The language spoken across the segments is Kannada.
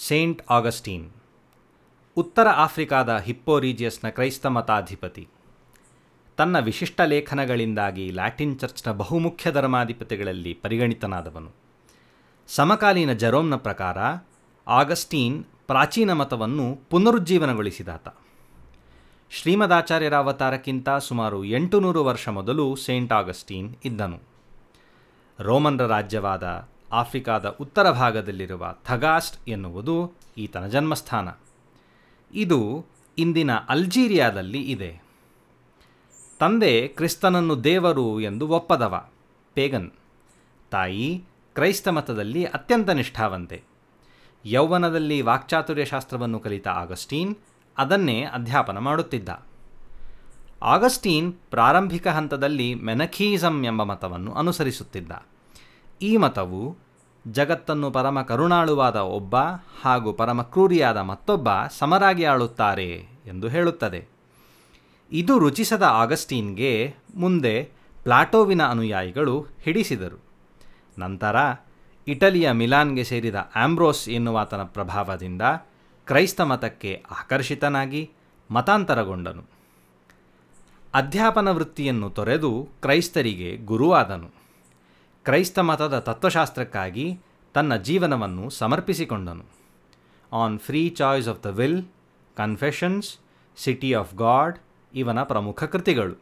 ಸೇಂಟ್ ಆಗಸ್ಟೀನ್ ಉತ್ತರ ಆಫ್ರಿಕಾದ ಹಿಪ್ಪೋರೀಜಿಯಸ್ನ ಕ್ರೈಸ್ತ ಮತಾಧಿಪತಿ ತನ್ನ ವಿಶಿಷ್ಟ ಲೇಖನಗಳಿಂದಾಗಿ ಲ್ಯಾಟಿನ್ ಚರ್ಚ್ನ ಬಹುಮುಖ್ಯ ಧರ್ಮಾಧಿಪತಿಗಳಲ್ಲಿ ಪರಿಗಣಿತನಾದವನು ಸಮಕಾಲೀನ ಜರೋಮ್ನ ಪ್ರಕಾರ ಆಗಸ್ಟೀನ್ ಪ್ರಾಚೀನ ಮತವನ್ನು ಪುನರುಜ್ಜೀವನಗೊಳಿಸಿದಾತ ಶ್ರೀಮದಾಚಾರ್ಯರ ಅವತಾರಕ್ಕಿಂತ ಸುಮಾರು ಎಂಟುನೂರು ವರ್ಷ ಮೊದಲು ಸೇಂಟ್ ಆಗಸ್ಟೀನ್ ಇದ್ದನು ರೋಮನ್ರ ರಾಜ್ಯವಾದ ಆಫ್ರಿಕಾದ ಉತ್ತರ ಭಾಗದಲ್ಲಿರುವ ಥಗಾಸ್ಟ್ ಎನ್ನುವುದು ಈತನ ಜನ್ಮಸ್ಥಾನ ಇದು ಇಂದಿನ ಅಲ್ಜೀರಿಯಾದಲ್ಲಿ ಇದೆ ತಂದೆ ಕ್ರಿಸ್ತನನ್ನು ದೇವರು ಎಂದು ಒಪ್ಪದವ ಪೇಗನ್ ತಾಯಿ ಕ್ರೈಸ್ತ ಮತದಲ್ಲಿ ಅತ್ಯಂತ ನಿಷ್ಠಾವಂತೆ ಯೌವನದಲ್ಲಿ ವಾಕ್ಚಾತುರ್ಯ ಶಾಸ್ತ್ರವನ್ನು ಕಲಿತ ಆಗಸ್ಟೀನ್ ಅದನ್ನೇ ಅಧ್ಯಾಪನ ಮಾಡುತ್ತಿದ್ದ ಆಗಸ್ಟೀನ್ ಪ್ರಾರಂಭಿಕ ಹಂತದಲ್ಲಿ ಮೆನಖೀಸಮ್ ಎಂಬ ಮತವನ್ನು ಅನುಸರಿಸುತ್ತಿದ್ದ ಈ ಮತವು ಜಗತ್ತನ್ನು ಪರಮ ಕರುಣಾಳುವಾದ ಒಬ್ಬ ಹಾಗೂ ಪರಮ ಕ್ರೂರಿಯಾದ ಮತ್ತೊಬ್ಬ ಸಮರಾಗಿ ಆಳುತ್ತಾರೆ ಎಂದು ಹೇಳುತ್ತದೆ ಇದು ರುಚಿಸದ ಆಗಸ್ಟೀನ್ಗೆ ಮುಂದೆ ಪ್ಲಾಟೋವಿನ ಅನುಯಾಯಿಗಳು ಹಿಡಿಸಿದರು ನಂತರ ಇಟಲಿಯ ಮಿಲಾನ್ಗೆ ಸೇರಿದ ಆಂಬ್ರೋಸ್ ಎನ್ನುವಾತನ ಪ್ರಭಾವದಿಂದ ಕ್ರೈಸ್ತ ಮತಕ್ಕೆ ಆಕರ್ಷಿತನಾಗಿ ಮತಾಂತರಗೊಂಡನು ಅಧ್ಯಾಪನ ವೃತ್ತಿಯನ್ನು ತೊರೆದು ಕ್ರೈಸ್ತರಿಗೆ ಗುರುವಾದನು ಕ್ರೈಸ್ತ ಮತದ ತತ್ವಶಾಸ್ತ್ರಕ್ಕಾಗಿ ತನ್ನ ಜೀವನವನ್ನು ಸಮರ್ಪಿಸಿಕೊಂಡನು on free choice of the will confessions city of God ಇವನ ಪ್ರಮುಖ ಕೃತಿಗಳು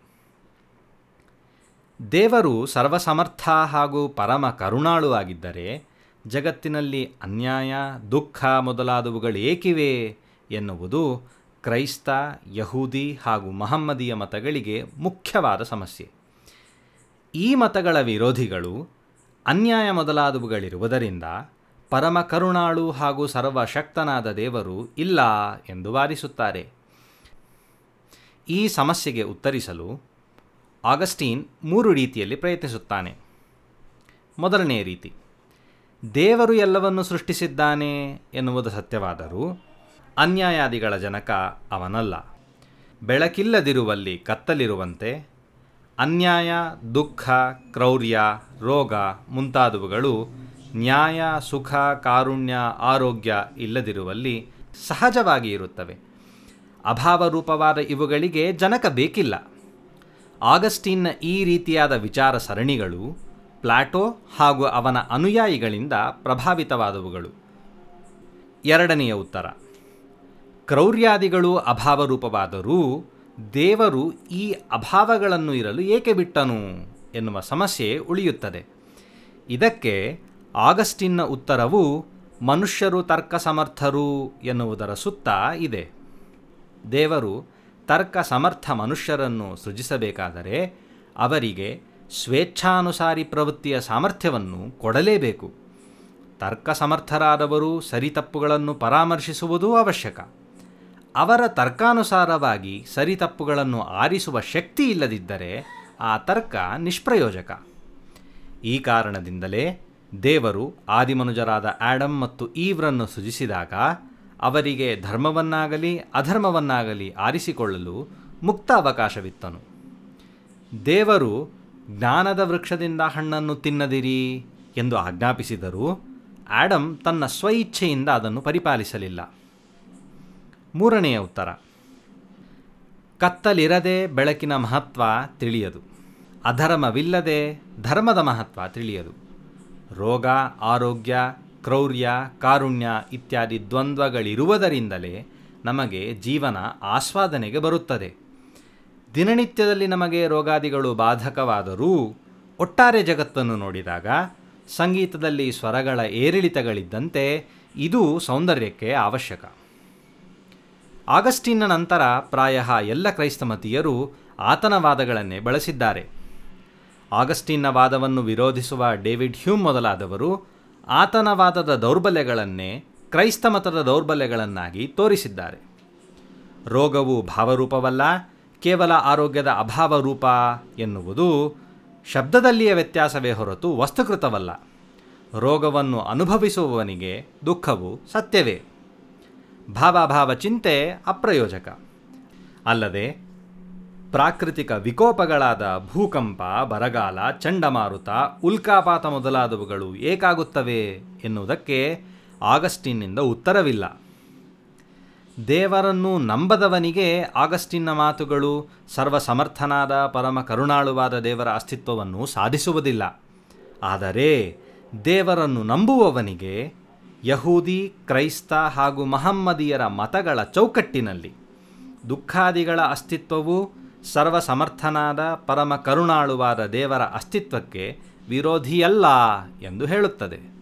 ದೇವರು ಸರ್ವಸಮರ್ಥ ಹಾಗೂ ಪರಮ ಕರುಣಾಳು ಆಗಿದ್ದರೆ ಜಗತ್ತಿನಲ್ಲಿ ಅನ್ಯಾಯ ದುಃಖ ಮೊದಲಾದವುಗಳು ಏಕಿವೆ ಎನ್ನುವುದು ಕ್ರೈಸ್ತ ಯಹೂದಿ ಹಾಗೂ ಮಹಮ್ಮದಿಯ ಮತಗಳಿಗೆ ಮುಖ್ಯವಾದ ಸಮಸ್ಯೆ ಈ ಮತಗಳ ವಿರೋಧಿಗಳು ಅನ್ಯಾಯ ಮೊದಲಾದವುಗಳಿರುವುದರಿಂದ ಪರಮ ಕರುಣಾಳು ಹಾಗೂ ಸರ್ವಶಕ್ತನಾದ ದೇವರು ಇಲ್ಲ ಎಂದು ವಾದಿಸುತ್ತಾರೆ ಈ ಸಮಸ್ಯೆಗೆ ಉತ್ತರಿಸಲು ಆಗಸ್ಟೀನ್ ಮೂರು ರೀತಿಯಲ್ಲಿ ಪ್ರಯತ್ನಿಸುತ್ತಾನೆ ಮೊದಲನೆಯ ರೀತಿ ದೇವರು ಎಲ್ಲವನ್ನು ಸೃಷ್ಟಿಸಿದ್ದಾನೆ ಎನ್ನುವುದು ಸತ್ಯವಾದರೂ ಅನ್ಯಾಯಾದಿಗಳ ಜನಕ ಅವನಲ್ಲ ಬೆಳಕಿಲ್ಲದಿರುವಲ್ಲಿ ಕತ್ತಲಿರುವಂತೆ ಅನ್ಯಾಯ ದುಃಖ ಕ್ರೌರ್ಯ ರೋಗ ಮುಂತಾದವುಗಳು ನ್ಯಾಯ ಸುಖ ಕಾರುಣ್ಯ ಆರೋಗ್ಯ ಇಲ್ಲದಿರುವಲ್ಲಿ ಸಹಜವಾಗಿ ಇರುತ್ತವೆ ಅಭಾವರೂಪವಾದ ಇವುಗಳಿಗೆ ಜನಕ ಬೇಕಿಲ್ಲ ಆಗಸ್ಟಿನ್ನ ಈ ರೀತಿಯಾದ ವಿಚಾರ ಸರಣಿಗಳು ಪ್ಲಾಟೋ ಹಾಗೂ ಅವನ ಅನುಯಾಯಿಗಳಿಂದ ಪ್ರಭಾವಿತವಾದವುಗಳು ಎರಡನೆಯ ಉತ್ತರ ಕ್ರೌರ್ಯಾದಿಗಳು ಅಭಾವರೂಪವಾದರೂ ದೇವರು ಈ ಅಭಾವಗಳನ್ನು ಇರಲು ಏಕೆ ಬಿಟ್ಟನು ಎನ್ನುವ ಸಮಸ್ಯೆ ಉಳಿಯುತ್ತದೆ ಇದಕ್ಕೆ ಆಗಸ್ಟಿನ್ನ ಉತ್ತರವು ಮನುಷ್ಯರು ತರ್ಕ ಸಮರ್ಥರು ಎನ್ನುವುದರ ಸುತ್ತ ಇದೆ ದೇವರು ತರ್ಕ ಸಮರ್ಥ ಮನುಷ್ಯರನ್ನು ಸೃಜಿಸಬೇಕಾದರೆ ಅವರಿಗೆ ಸ್ವೇಚ್ಛಾನುಸಾರಿ ಪ್ರವೃತ್ತಿಯ ಸಾಮರ್ಥ್ಯವನ್ನು ಕೊಡಲೇಬೇಕು ತರ್ಕ ಸಮರ್ಥರಾದವರು ಸರಿತಪ್ಪುಗಳನ್ನು ಪರಾಮರ್ಶಿಸುವುದೂ ಅವಶ್ಯಕ ಅವರ ತರ್ಕಾನುಸಾರವಾಗಿ ಸರಿತಪ್ಪುಗಳನ್ನು ಆರಿಸುವ ಶಕ್ತಿ ಇಲ್ಲದಿದ್ದರೆ ಆ ತರ್ಕ ನಿಷ್ಪ್ರಯೋಜಕ ಈ ಕಾರಣದಿಂದಲೇ ದೇವರು ಆದಿಮನುಜರಾದ ಆಡಮ್ ಮತ್ತು ಈವ್ರನ್ನು ಸೃಜಿಸಿದಾಗ ಅವರಿಗೆ ಧರ್ಮವನ್ನಾಗಲಿ ಅಧರ್ಮವನ್ನಾಗಲಿ ಆರಿಸಿಕೊಳ್ಳಲು ಮುಕ್ತ ಅವಕಾಶವಿತ್ತನು ದೇವರು ಜ್ಞಾನದ ವೃಕ್ಷದಿಂದ ಹಣ್ಣನ್ನು ತಿನ್ನದಿರಿ ಎಂದು ಆಜ್ಞಾಪಿಸಿದರೂ ಆಡಮ್ ತನ್ನ ಸ್ವಇಚ್ಛೆಯಿಂದ ಅದನ್ನು ಪರಿಪಾಲಿಸಲಿಲ್ಲ ಮೂರನೆಯ ಉತ್ತರ ಕತ್ತಲಿರದೆ ಬೆಳಕಿನ ಮಹತ್ವ ತಿಳಿಯದು ಅಧರ್ಮವಿಲ್ಲದೆ ಧರ್ಮದ ಮಹತ್ವ ತಿಳಿಯದು ರೋಗ ಆರೋಗ್ಯ ಕ್ರೌರ್ಯ ಕಾರುಣ್ಯ ಇತ್ಯಾದಿ ದ್ವಂದ್ವಗಳಿರುವುದರಿಂದಲೇ ನಮಗೆ ಜೀವನ ಆಸ್ವಾದನೆಗೆ ಬರುತ್ತದೆ ದಿನನಿತ್ಯದಲ್ಲಿ ನಮಗೆ ರೋಗಾದಿಗಳು ಬಾಧಕವಾದರೂ ಒಟ್ಟಾರೆ ಜಗತ್ತನ್ನು ನೋಡಿದಾಗ ಸಂಗೀತದಲ್ಲಿ ಸ್ವರಗಳ ಏರಿಳಿತಗಳಿದ್ದಂತೆ ಇದು ಸೌಂದರ್ಯಕ್ಕೆ ಅವಶ್ಯಕ ಆಗಸ್ಟಿನ್ನ ನಂತರ ಪ್ರಾಯ ಎಲ್ಲ ಕ್ರೈಸ್ತಮತೀಯರು ಆತನ ವಾದಗಳನ್ನೇ ಬಳಸಿದ್ದಾರೆ ಆಗಸ್ಟಿನ್ನ ವಾದವನ್ನು ವಿರೋಧಿಸುವ ಡೇವಿಡ್ ಹ್ಯೂಮ್ ಮೊದಲಾದವರು ಆತನ ವಾದದ ದೌರ್ಬಲ್ಯಗಳನ್ನೇ ಕ್ರೈಸ್ತ ಮತದ ದೌರ್ಬಲ್ಯಗಳನ್ನಾಗಿ ತೋರಿಸಿದ್ದಾರೆ ರೋಗವು ಭಾವರೂಪವಲ್ಲ ಕೇವಲ ಆರೋಗ್ಯದ ಅಭಾವ ರೂಪ ಎನ್ನುವುದು ಶಬ್ದದಲ್ಲಿಯ ವ್ಯತ್ಯಾಸವೇ ಹೊರತು ವಸ್ತುಕೃತವಲ್ಲ ರೋಗವನ್ನು ಅನುಭವಿಸುವವನಿಗೆ ದುಃಖವು ಸತ್ಯವೇ ಭಾವಾಭಾವ ಚಿಂತೆ ಅಪ್ರಯೋಜಕ ಅಲ್ಲದೆ ಪ್ರಾಕೃತಿಕ ವಿಕೋಪಗಳಾದ ಭೂಕಂಪ ಬರಗಾಲ ಚಂಡಮಾರುತ ಉಲ್ಕಾಪಾತ ಮೊದಲಾದವುಗಳು ಏಕಾಗುತ್ತವೆ ಎನ್ನುವುದಕ್ಕೆ ಆಗಸ್ಟಿನ್ನಿಂದ ಉತ್ತರವಿಲ್ಲ ದೇವರನ್ನು ನಂಬದವನಿಗೆ ಆಗಸ್ಟಿನ್ನ ಮಾತುಗಳು ಸರ್ವಸಮರ್ಥನಾದ ಪರಮ ಕರುಣಾಳುವಾದ ದೇವರ ಅಸ್ತಿತ್ವವನ್ನು ಸಾಧಿಸುವುದಿಲ್ಲ ಆದರೆ ದೇವರನ್ನು ನಂಬುವವನಿಗೆ ಯಹೂದಿ ಕ್ರೈಸ್ತ ಹಾಗೂ ಮಹಮ್ಮದಿಯರ ಮತಗಳ ಚೌಕಟ್ಟಿನಲ್ಲಿ ದುಃಖಾದಿಗಳ ಅಸ್ತಿತ್ವವು ಸರ್ವಸಮರ್ಥನಾದ ಪರಮ ಕರುಣಾಳುವಾದ ದೇವರ ಅಸ್ತಿತ್ವಕ್ಕೆ ವಿರೋಧಿಯಲ್ಲ ಎಂದು ಹೇಳುತ್ತದೆ